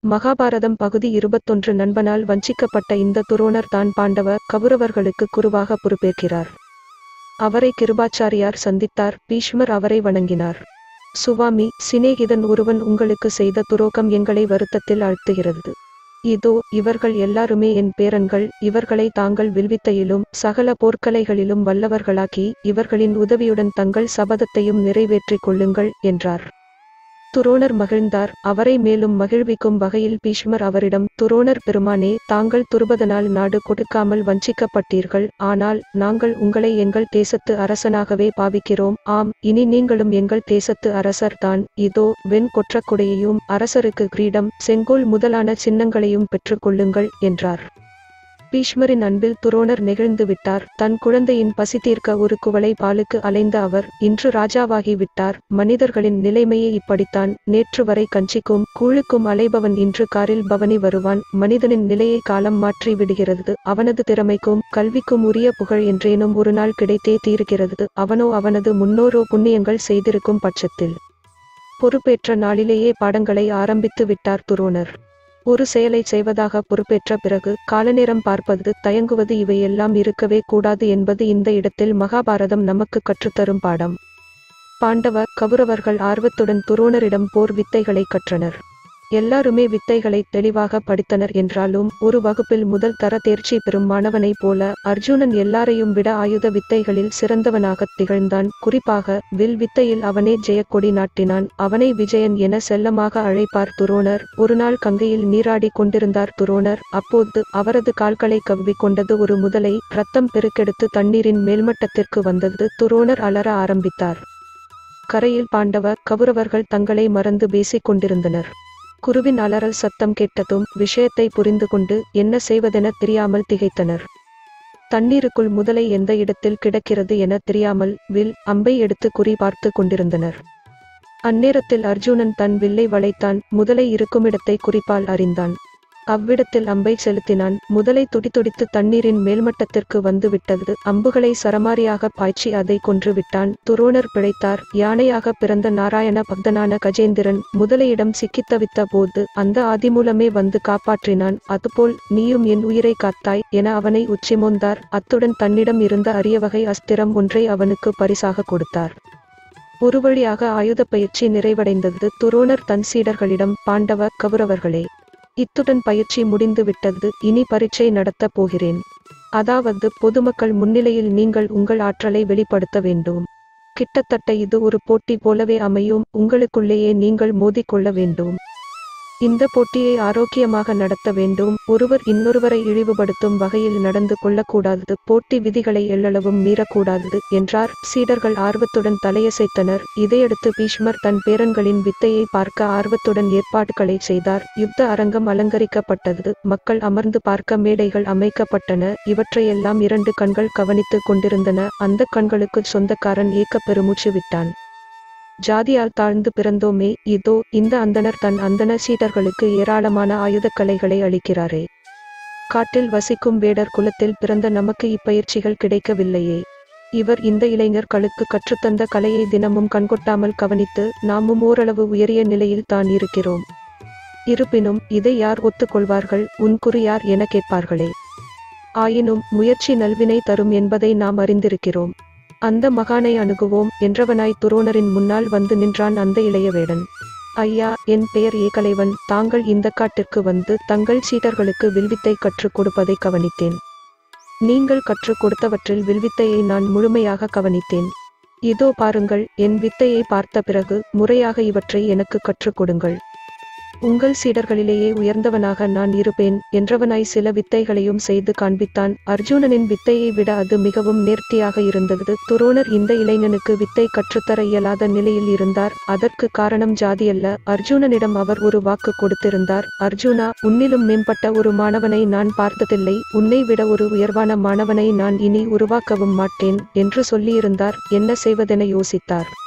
மகாபாரதம் பகுதி இருபத்தொன்று நண்பனால் வஞ்சிக்கப்பட்ட இந்த துரோணர் தான் பாண்டவ கௌரவர்களுக்கு குருவாக பொறுப்பேற்கிறார் அவரை கிருபாச்சாரியார் சந்தித்தார் பீஷ்மர் அவரை வணங்கினார் சுவாமி சிநேகிதன் ஒருவன் உங்களுக்கு செய்த துரோகம் எங்களை வருத்தத்தில் ஆழ்த்துகிறது இதோ இவர்கள் எல்லாருமே என் பேரன்கள் இவர்களை தாங்கள் வில்வித்தையிலும் சகல போர்க்கலைகளிலும் வல்லவர்களாக்கி இவர்களின் உதவியுடன் தங்கள் சபதத்தையும் நிறைவேற்றிக் கொள்ளுங்கள் என்றார் துரோணர் மகிழ்ந்தார் அவரை மேலும் மகிழ்விக்கும் வகையில் பீஷ்மர் அவரிடம் துரோணர் பெருமானே தாங்கள் துருபதனால் நாடு கொடுக்காமல் வஞ்சிக்கப்பட்டீர்கள் ஆனால் நாங்கள் உங்களை எங்கள் தேசத்து அரசனாகவே பாவிக்கிறோம் ஆம் இனி நீங்களும் எங்கள் தேசத்து அரசர்தான் இதோ வெண் கொற்றக்குடையையும் அரசருக்கு கிரீடம் செங்கோல் முதலான சின்னங்களையும் பெற்றுக்கொள்ளுங்கள் என்றார் பீஷ்மரின் அன்பில் துரோணர் நெகிழ்ந்து விட்டார் தன் குழந்தையின் பசி தீர்க்க ஒரு குவளை பாலுக்கு அலைந்த அவர் இன்று ராஜாவாகி விட்டார் மனிதர்களின் நிலைமையே இப்படித்தான் நேற்று வரை கஞ்சிக்கும் கூழுக்கும் அலைபவன் இன்று காரில் பவனி வருவான் மனிதனின் நிலையை காலம் மாற்றி விடுகிறது அவனது திறமைக்கும் கல்விக்கும் உரிய புகழ் என்றேனும் ஒரு நாள் கிடைத்தே தீருகிறது அவனோ அவனது முன்னோரோ புண்ணியங்கள் செய்திருக்கும் பட்சத்தில் பொறுப்பேற்ற நாளிலேயே பாடங்களை ஆரம்பித்து விட்டார் துரோணர் ஒரு செயலை செய்வதாக பொறுப்பேற்ற பிறகு காலநேரம் பார்ப்பது தயங்குவது இவையெல்லாம் இருக்கவே கூடாது என்பது இந்த இடத்தில் மகாபாரதம் நமக்கு கற்றுத்தரும் பாடம் பாண்டவ கௌரவர்கள் ஆர்வத்துடன் துரோணரிடம் போர் வித்தைகளை கற்றனர் எல்லாருமே வித்தைகளை தெளிவாக படித்தனர் என்றாலும் ஒரு வகுப்பில் முதல் தர தேர்ச்சி பெறும் மாணவனைப் போல அர்ஜுனன் எல்லாரையும் விட ஆயுத வித்தைகளில் சிறந்தவனாகத் திகழ்ந்தான் குறிப்பாக வில் வித்தையில் அவனே ஜெயக்கொடி நாட்டினான் அவனை விஜயன் என செல்லமாக அழைப்பார் துரோணர் ஒருநாள் கங்கையில் நீராடி கொண்டிருந்தார் துரோணர் அப்போது அவரது கால்களை கவ்விக் கொண்டது ஒரு முதலை ரத்தம் பெருக்கெடுத்து தண்ணீரின் மேல்மட்டத்திற்கு வந்தது துரோணர் அலற ஆரம்பித்தார் கரையில் பாண்டவ கௌரவர்கள் தங்களை மறந்து பேசிக் கொண்டிருந்தனர் குருவின் அலறல் சத்தம் கேட்டதும் விஷயத்தை புரிந்து கொண்டு என்ன செய்வதென தெரியாமல் திகைத்தனர் தண்ணீருக்குள் முதலை எந்த இடத்தில் கிடக்கிறது என தெரியாமல் வில் அம்பை எடுத்து குறி பார்த்து கொண்டிருந்தனர் அந்நேரத்தில் அர்ஜுனன் தன் வில்லை வளைத்தான் முதலை இருக்குமிடத்தை குறிப்பால் அறிந்தான் அவ்விடத்தில் அம்பை செலுத்தினான் முதலை துடிதுடித்து தண்ணீரின் மேல்மட்டத்திற்கு வந்து விட்டது அம்புகளை சரமாரியாக பாய்ச்சி அதை கொன்று விட்டான் துரோணர் பிழைத்தார் யானையாக பிறந்த நாராயண பக்தனான கஜேந்திரன் முதலையிடம் சிக்கித்தவித்த போது அந்த ஆதிமூலமே வந்து காப்பாற்றினான் அதுபோல் நீயும் என் உயிரை காத்தாய் என அவனை உச்சிமோந்தார் அத்துடன் தன்னிடம் இருந்த அரிய வகை அஸ்திரம் ஒன்றை அவனுக்கு பரிசாக கொடுத்தார் ஒரு வழியாக ஆயுத பயிற்சி நிறைவடைந்தது துரோணர் தன் சீடர்களிடம் பாண்டவ கௌரவர்களே இத்துடன் பயிற்சி முடிந்து விட்டது இனி பரீட்சை நடத்தப் போகிறேன் அதாவது பொதுமக்கள் முன்னிலையில் நீங்கள் உங்கள் ஆற்றலை வெளிப்படுத்த வேண்டும் கிட்டத்தட்ட இது ஒரு போட்டி போலவே அமையும் உங்களுக்குள்ளேயே நீங்கள் மோதிக்கொள்ள வேண்டும் இந்த போட்டியை ஆரோக்கியமாக நடத்த வேண்டும் ஒருவர் இன்னொருவரை இழிவுபடுத்தும் வகையில் நடந்து கொள்ளக்கூடாது போட்டி விதிகளை எள்ளளவும் மீறக்கூடாது என்றார் சீடர்கள் ஆர்வத்துடன் தலையசைத்தனர் இதையடுத்து பீஷ்மர் தன் பேரன்களின் வித்தையை பார்க்க ஆர்வத்துடன் ஏற்பாடுகளை செய்தார் யுத்த அரங்கம் அலங்கரிக்கப்பட்டது மக்கள் அமர்ந்து பார்க்க மேடைகள் அமைக்கப்பட்டன இவற்றையெல்லாம் இரண்டு கண்கள் கவனித்துக் கொண்டிருந்தன அந்த கண்களுக்கு சொந்தக்காரன் ஏக்க பெருமூச்சு விட்டான் ஜாதியால் தாழ்ந்து பிறந்தோமே இதோ இந்த அந்தணர் தன் அந்தண சீடர்களுக்கு ஏராளமான ஆயுதக்கலைகளை அளிக்கிறாரே காட்டில் வசிக்கும் வேடர் குலத்தில் பிறந்த நமக்கு இப்பயிற்சிகள் கிடைக்கவில்லையே இவர் இந்த இளைஞர்களுக்கு கற்றுத்தந்த கலையை தினமும் கண்கொட்டாமல் கவனித்து நாமும் ஓரளவு உயரிய நிலையில் தான் இருக்கிறோம் இருப்பினும் இதை யார் ஒத்துக்கொள்வார்கள் உன் குறி யார் என கேட்பார்களே ஆயினும் முயற்சி நல்வினை தரும் என்பதை நாம் அறிந்திருக்கிறோம் அந்த மகானை அணுகுவோம் என்றவனாய் துரோணரின் முன்னால் வந்து நின்றான் அந்த இளையவேடன் ஐயா என் பெயர் ஏகலைவன் தாங்கள் இந்த காட்டிற்கு வந்து தங்கள் சீடர்களுக்கு வில்வித்தை கற்றுக் கொடுப்பதை கவனித்தேன் நீங்கள் கற்றுக் கொடுத்தவற்றில் வில்வித்தையை நான் முழுமையாக கவனித்தேன் இதோ பாருங்கள் என் வித்தையை பார்த்த பிறகு முறையாக இவற்றை எனக்கு கற்றுக் கொடுங்கள் உங்கள் சீடர்களிலேயே உயர்ந்தவனாக நான் இருப்பேன் என்றவனாய் சில வித்தைகளையும் செய்து காண்பித்தான் அர்ஜுனனின் வித்தையை விட அது மிகவும் நேர்த்தியாக இருந்தது துரோணர் இந்த இளைஞனுக்கு வித்தை கற்றுத்தர இயலாத நிலையில் இருந்தார் அதற்கு காரணம் ஜாதியல்ல அர்ஜுனனிடம் அவர் ஒரு வாக்கு கொடுத்திருந்தார் அர்ஜுனா உன்னிலும் மேம்பட்ட ஒரு மாணவனை நான் பார்த்ததில்லை உன்னை விட ஒரு உயர்வான மாணவனை நான் இனி உருவாக்கவும் மாட்டேன் என்று சொல்லியிருந்தார் என்ன செய்வதென யோசித்தார்